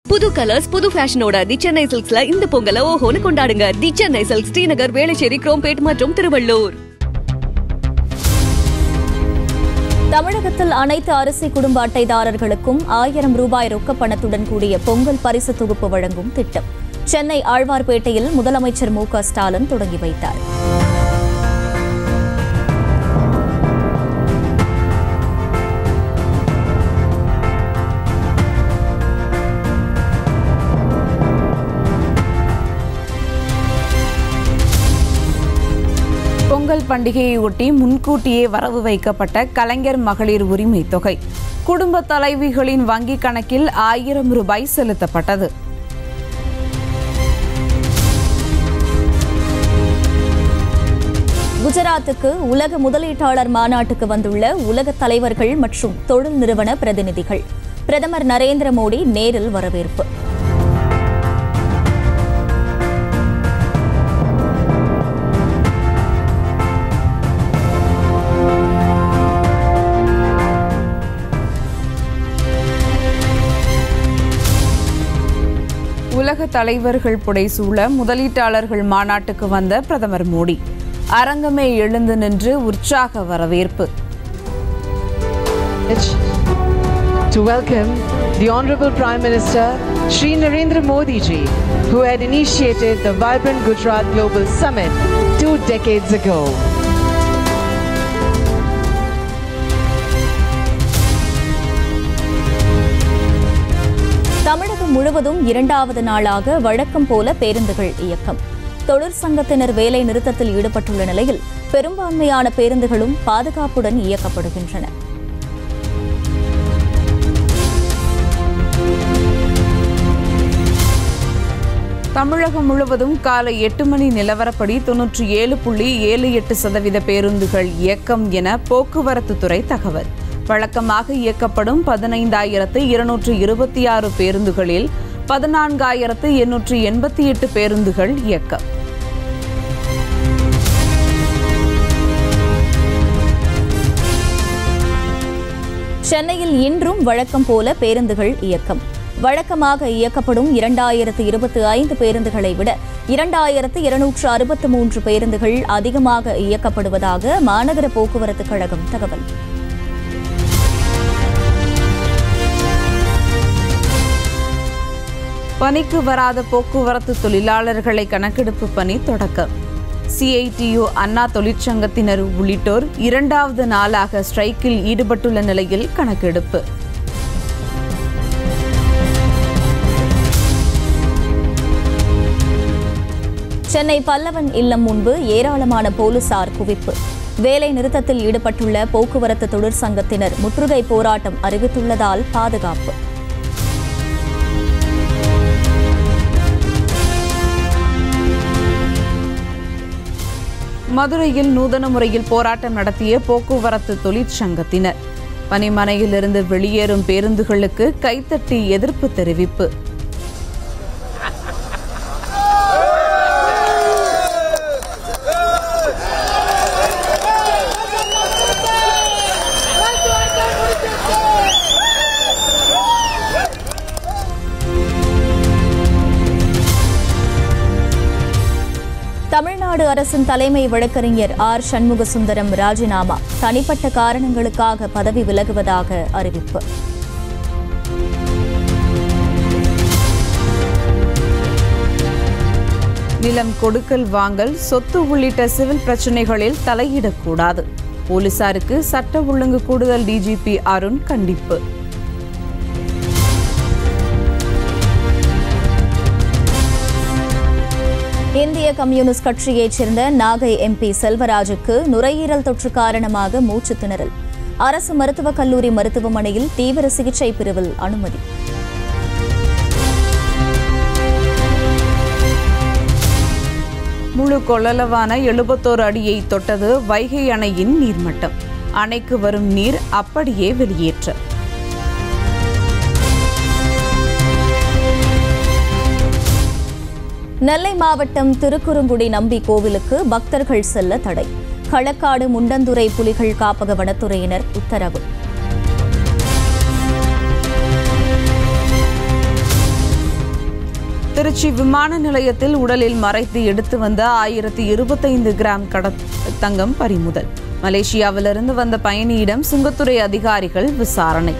புது கலர்ஸ் புது ஃபேஷனோட தி சென்னை சில்க்ஸ்ல இந்த பொங்கலை ஓஹோன்னு கொண்டாடுங்க தி சென்னை சில்க்ஸ் ஸ்ரீநகர் வேளச்சேரி குரோம்பேட் மற்றும் திருவள்ளூர் தமிழகத்தில் அனைத்து அரிசி குடும்ப அட்டைதாரர்களுக்கும் ஆயிரம் ரூபாய் ரொக்கப் பணத்துடன் கூடிய பொங்கல் பரிசு தொகுப்பு வழங்கும் திட்டம் சென்னை ஆழ்வார்பேட்டையில் முதலமைச்சர் மு க ஸ்டாலின் தொடங்கி வைத்தார் பொங்கல் பண்டிகையை ஒட்டி முன்கூட்டியே வரவு வைக்கப்பட்ட கலைஞர் மகளிர் உரிமை தொகை குடும்ப தலைவிகளின் வங்கிக் கணக்கில் ஆயிரம் ரூபாய் செலுத்தப்பட்டது குஜராத்துக்கு உலக முதலீட்டாளர் மாநாட்டுக்கு வந்துள்ள உலக தலைவர்கள் மற்றும் தொழில் நிறுவன பிரதிநிதிகள் பிரதமர் நரேந்திர மோடி நேரில் வரவேற்பு உலக தலைவர்கள் புடைசூழ முதலீட்டாளர்கள் மாநாட்டுக்கு வந்த பிரதமர் மோடி அரங்கமே எழுந்து நின்று உற்சாக வரவேற்பு to welcome the Honorable Prime Minister Sri Narendra Modi ji, who had initiated the Vibrant Gujarat Global Summit two decades ago. தமிழகம் முழுவதும் இரண்டாவது நாளாக வழக்கம் போல பேருந்துகள் இயக்கம் தொழிற்சங்கத்தினர் வேலை நிறுத்தத்தில் ஈடுபட்டுள்ள நிலையில் பெரும்பான்மையான பேருந்துகளும் பாதுகாப்புடன் இயக்கப்படுகின்றன தமிழகம் முழுவதும் காலை எட்டு மணி நிலவரப்படி தொன்னூற்றி ஏழு புள்ளி ஏழு எட்டு சதவீத பேருந்துகள் இயக்கம் என போக்குவரத்து துறை தகவல் வழக்கமாக இயக்கப்படும் பதினைந்தாயிரத்து இருநூற்று இருபத்தி ஆறு பேருந்துகளில் பதினான்காயிரத்து எண்ணூற்று எண்பத்தி எட்டு பேருந்துகள் இயக்கம் சென்னையில் இன்றும் வழக்கம் போல பேருந்துகள் இயக்கம் வழக்கமாக இயக்கப்படும் இரண்டாயிரத்து இருபத்தி ஐந்து பேருந்துகளை விட இரண்டாயிரத்து இருநூற்று அறுபத்து மூன்று பேருந்துகள் அதிகமாக இயக்கப்படுவதாக மாநகர போக்குவரத்து கழகம் தகவல் பணிக்கு வராத போக்குவரத்து தொழிலாளர்களை கணக்கெடுப்பு பணி தொடக்கம் சிஐடியு அண்ணா தொழிற்சங்கத்தினர் உள்ளிட்டோர் இரண்டாவது நாளாக ஸ்ட்ரைக்கில் ஈடுபட்டுள்ள நிலையில் கணக்கெடுப்பு சென்னை பல்லவன் இல்லம் முன்பு ஏராளமான போலீசார் குவிப்பு வேலை நிறுத்தத்தில் ஈடுபட்டுள்ள போக்குவரத்து தொழிற்சங்கத்தினர் முற்றுகை போராட்டம் அறிவித்துள்ளதால் பாதுகாப்பு மதுரையில் நூதன முறையில் போராட்டம் நடத்திய போக்குவரத்து தொழிற்சங்கத்தினர் பனிமனையிலிருந்து வெளியேறும் பேருந்துகளுக்கு கைத்தட்டி எதிர்ப்பு தெரிவிப்பு தமிழ்நாடு அரசின் தலைமை வழக்கறிஞர் ஆர் சண்முக சுந்தரம் ராஜினாமா தனிப்பட்ட காரணங்களுக்காக பதவி விலகுவதாக அறிவிப்பு நிலம் கொடுக்கல் வாங்கல் சொத்து உள்ளிட்ட சிவில் பிரச்சனைகளில் தலையிடக்கூடாது போலீசாருக்கு சட்ட ஒழுங்கு கூடுதல் டிஜிபி அருண் கண்டிப்பு இந்திய கம்யூனிஸ்ட் கட்சியைச் சேர்ந்த நாகை எம்பி செல்வராஜுக்கு நுரையீரல் தொற்று காரணமாக மூச்சு திணறல் அரசு மருத்துவக் கல்லூரி மருத்துவமனையில் தீவிர சிகிச்சை பிரிவில் அனுமதி முழு கொள்ளளவான எழுபத்தோரு அடியை தொட்டது வைகை அணையின் நீர்மட்டம் அணைக்கு வரும் நீர் அப்படியே வெளியேற்ற நெல்லை மாவட்டம் திருக்குறுங்குடி நம்பி கோவிலுக்கு பக்தர்கள் செல்ல தடை களக்காடு முண்டந்துறை புலிகள் காப்பக வனத்துறையினர் உத்தரவு திருச்சி விமான நிலையத்தில் உடலில் மறைத்து எடுத்து வந்த ஆயிரத்தி இருபத்தைந்து கிராம் கட தங்கம் பறிமுதல் மலேசியாவிலிருந்து வந்த பயணியிடம் சுங்கத்துறை அதிகாரிகள் விசாரணை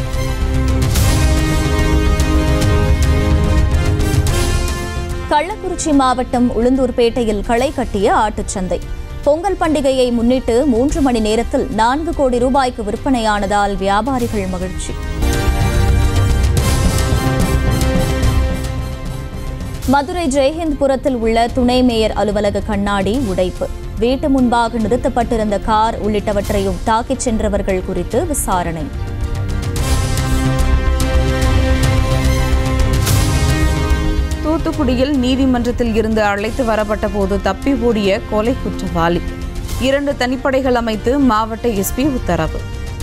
கள்ளக்குறிச்சி மாவட்டம் உளுந்தூர்பேட்டையில் களை கட்டிய ஆட்டுச்சந்தை பொங்கல் பண்டிகையை முன்னிட்டு மூன்று மணி நேரத்தில் நான்கு கோடி ரூபாய்க்கு விற்பனையானதால் வியாபாரிகள் மகிழ்ச்சி மதுரை ஜெயஹிந்த்புரத்தில் உள்ள துணை மேயர் அலுவலக கண்ணாடி உடைப்பு வீட்டு முன்பாக நிறுத்தப்பட்டிருந்த கார் உள்ளிட்டவற்றையும் தாக்கிச் சென்றவர்கள் குறித்து விசாரணை தூத்துக்குடியில் நீதிமன்றத்தில் இருந்து அழைத்து வரப்பட்ட போது தப்பி ஓடிய கொலை குற்றவாளி இரண்டு தனிப்படைகள் அமைத்து மாவட்ட எஸ்பி உத்தரவு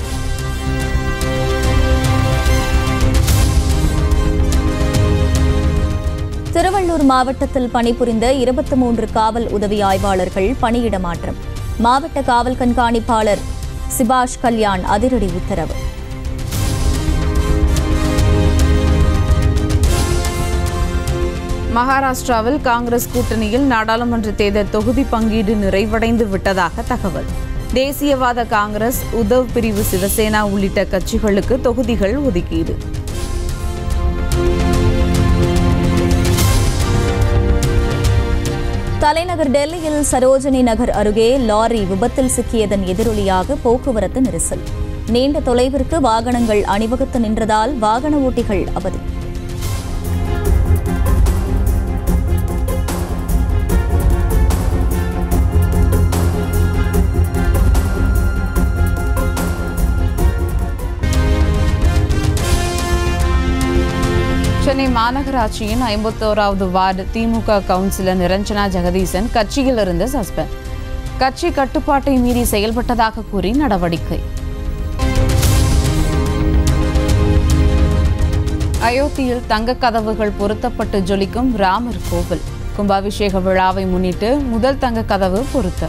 திருவள்ளூர் மாவட்டத்தில் பணிபுரிந்த இருபத்தி மூன்று காவல் உதவி ஆய்வாளர்கள் பணியிட மாற்றம் மாவட்ட காவல் கண்காணிப்பாளர் சிபாஷ் கல்யாண் அதிரடி உத்தரவு மகாராஷ்டிராவில் காங்கிரஸ் கூட்டணியில் நாடாளுமன்ற தேர்தல் தொகுதி பங்கீடு நிறைவடைந்து விட்டதாக தகவல் தேசியவாத காங்கிரஸ் உத்தவ் பிரிவு சிவசேனா உள்ளிட்ட கட்சிகளுக்கு தொகுதிகள் ஒதுக்கீடு தலைநகர் டெல்லியில் சரோஜினி நகர் அருகே லாரி விபத்தில் சிக்கியதன் எதிரொலியாக போக்குவரத்து நெரிசல் நீண்ட தொலைவிற்கு வாகனங்கள் அணிவகுத்து நின்றதால் வாகன ஓட்டிகள் அவதி சென்னை மாநகராட்சியின் ஐம்பத்தோராவது வார்டு திமுக கவுன்சிலர் நிரஞ்சனா ஜெகதீசன் கட்சியிலிருந்து சஸ்பெண்ட் கட்சி கட்டுப்பாட்டை மீறி செயல்பட்டதாக கூறி நடவடிக்கை அயோத்தியில் தங்க கதவுகள் பொருத்தப்பட்டு ஜொலிக்கும் ராமர் கோவில் கும்பாபிஷேக விழாவை முன்னிட்டு முதல் தங்க கதவு பொருத்தம்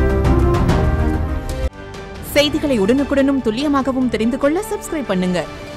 செய்திகளை உடனுக்குடனும் துல்லியமாகவும் தெரிந்து கொள்ள சப்ஸ்கிரைப் பண்ணுங்க